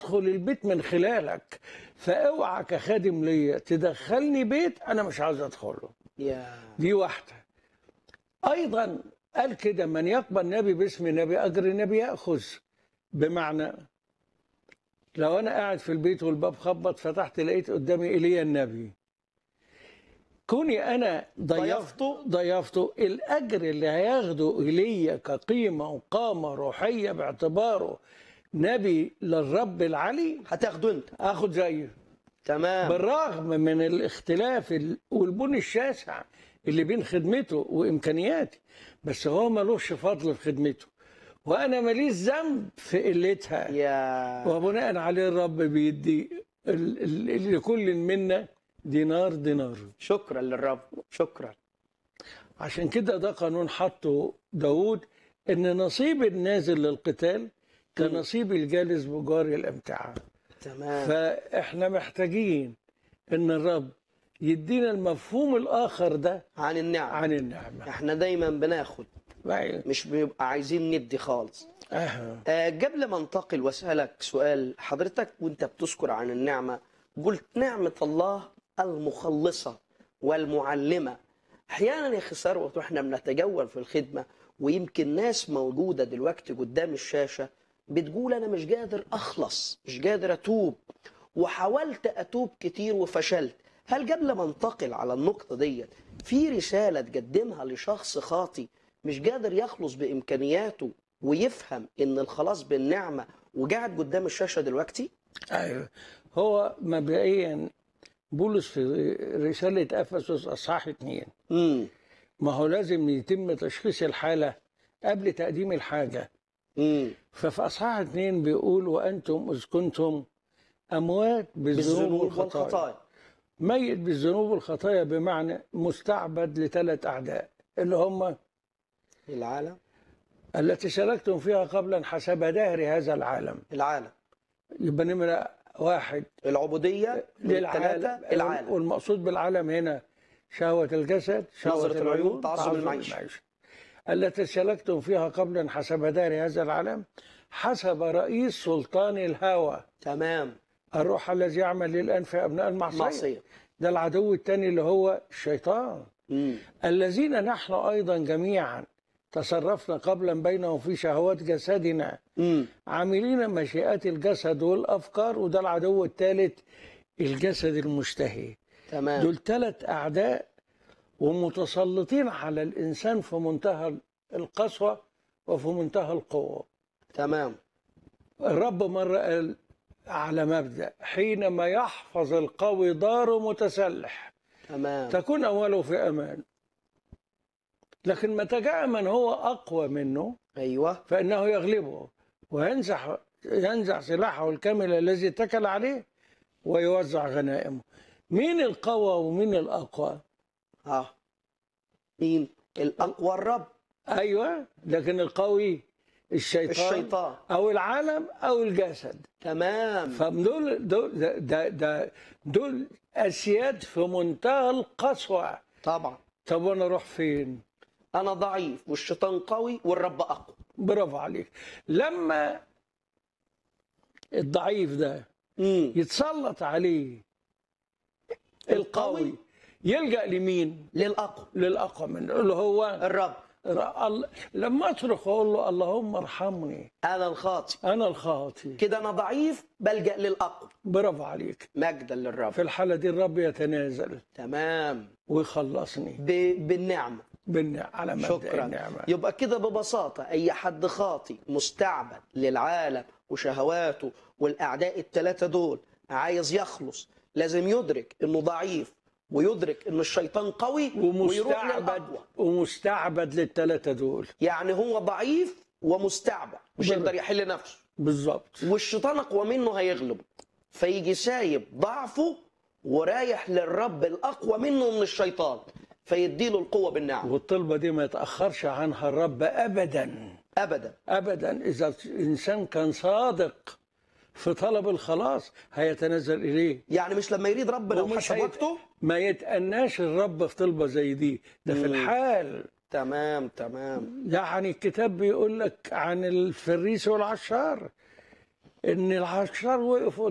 ادخل البيت من خلالك فاوعى كخادم ليا تدخلني بيت انا مش عاوز ادخله يا دي واحده ايضا قال كده من يقبل نبي باسم نبي اجر نبي ياخذ بمعنى لو انا قاعد في البيت والباب خبط فتحت لقيت قدامي ايليا النبي كوني انا ضيفته ضيفته. ضيفته الاجر اللي هياخده ايليا كقيمه وقامه روحيه باعتباره نبي للرب العلي هتاخده انت اخد زيه تمام بالرغم من الاختلاف ال- والبني الشاسع اللي بين خدمته وامكانياتي بس هو ملوش فضل في خدمته وانا ماليش ذنب في قلتها يا وبناء عليه الرب بيدي ال- ال- لكل منا دينار دينار شكرا للرب شكرا عشان كده ده قانون حطه داود ان نصيب النازل للقتال كنصيب الجالس بجار الامتعه تمام فاحنا محتاجين ان الرب يدينا المفهوم الاخر ده عن النعم عن النعمه احنا دايما بناخد أيوة. مش بنبقى عايزين ندي خالص أه. آه، قبل ما انتقل واسالك سؤال حضرتك وانت بتذكر عن النعمه قلت نعمه الله المخلصه والمعلمه احيانا يا اخي ثروت واحنا بنتجول في الخدمه ويمكن ناس موجوده دلوقتي قدام الشاشه بتقول انا مش قادر اخلص مش قادر اتوب وحاولت اتوب كتير وفشلت هل قبل ما انتقل على النقطه ديت في رساله تقدمها لشخص خاطي مش قادر يخلص بامكانياته ويفهم ان الخلاص بالنعمه وقاعد قدام الشاشه دلوقتي ايوه هو مبدئيا بولس في رساله افسس اصحاح اثنين امم ما هو لازم يتم تشخيص الحاله قبل تقديم الحاجه امم ففي اصحاح اثنين بيقول وانتم اذ كنتم اموات بالذنوب بالذنوب والخطايا والخطايا ميت بالذنوب والخطايا بمعنى مستعبد لثلاث اعداء اللي هم العالم التي شاركتم فيها قبلا حسب دهر هذا العالم العالم يبقى نمرة واحد العبوديه للعالم للثلاثه العالم والمقصود بالعالم هنا شهوة الجسد شهوة نظرة العيون، تعظم المعيشة. التي سلكتم فيها قبلا حسب دار هذا العالم حسب رئيس سلطان الهوى تمام الروح الذي يعمل للآن في أبناء المعصية معصيه ده العدو الثاني اللي هو الشيطان امم الذين نحن أيضا جميعا تصرفنا قبلا بينهم في شهوات جسدنا امم عاملين مشيئات الجسد والافكار وده العدو الثالث الجسد المشتهي تمام دول ثلاث اعداء ومتسلطين على الانسان في منتهى القسوه وفي منتهى القوه تمام الرب مره قال على مبدا حينما يحفظ القوي داره متسلح تمام تكون امواله في امان لكن متى جاء من هو اقوى منه ايوه فإنه يغلبه وينزح ينزع سلاحه الكامل الذي اتكل عليه ويوزع غنائمه مين القوى ومين الأقوى ها مين الاقوى الرب أيوة لكن القوي الشيطان, الشيطان أو العالم أو الجسد تمام فدول دول ده, ده, ده دول أسياد في منتهى القسوة طبعا طب وأنا أروح فين انا ضعيف والشيطان قوي والرب اقوى برافو عليك لما الضعيف ده امم يتسلط عليه القوي يلجأ لمين؟ للاقوى للأقوى منه اللي هو الرب ال- لما أصرخ أقول له اللهم ارحمني انا الخاطئ أنا الخاطي كده انا ضعيف بلجا للاقوى برافو عليك مجدا للرب في الحالة دي الرب يتنازل تمام ويخلصني ب... بالنعمه بالنع... على مبدأ شكرا النعمة يبقى كده ببساطه اي حد خاطي مستعبد للعالم وشهواته والاعداء الثلاثه دول عايز يخلص لازم يدرك انه ضعيف ويدرك ان الشيطان قوي ويروح ومستعبد للاقوى ومستعبد للثلاثة دول يعني هو ضعيف ومستعبد مش بالضبط. يقدر يحل نفسه بالظبط والشيطان اقوى منه هيغلبه فيجي سايب ضعفه ورايح للرب الاقوى منه من الشيطان فيديله القوه بالنعم والطلبة دي ما يتأخرش عنها الرب أبدا ابدا ابدا اذا الانسان كان صادق في طلب الخلاص هيتنزل اليه يعني مش لما يريد ربنا ومش وحسب هيت- وقته ما يتأناش الرب في طلبة زي دي ده في مم. الحال تمام تمام يعني الكتاب بيقول لك عن الفريس والعشار ان العشار وقفوا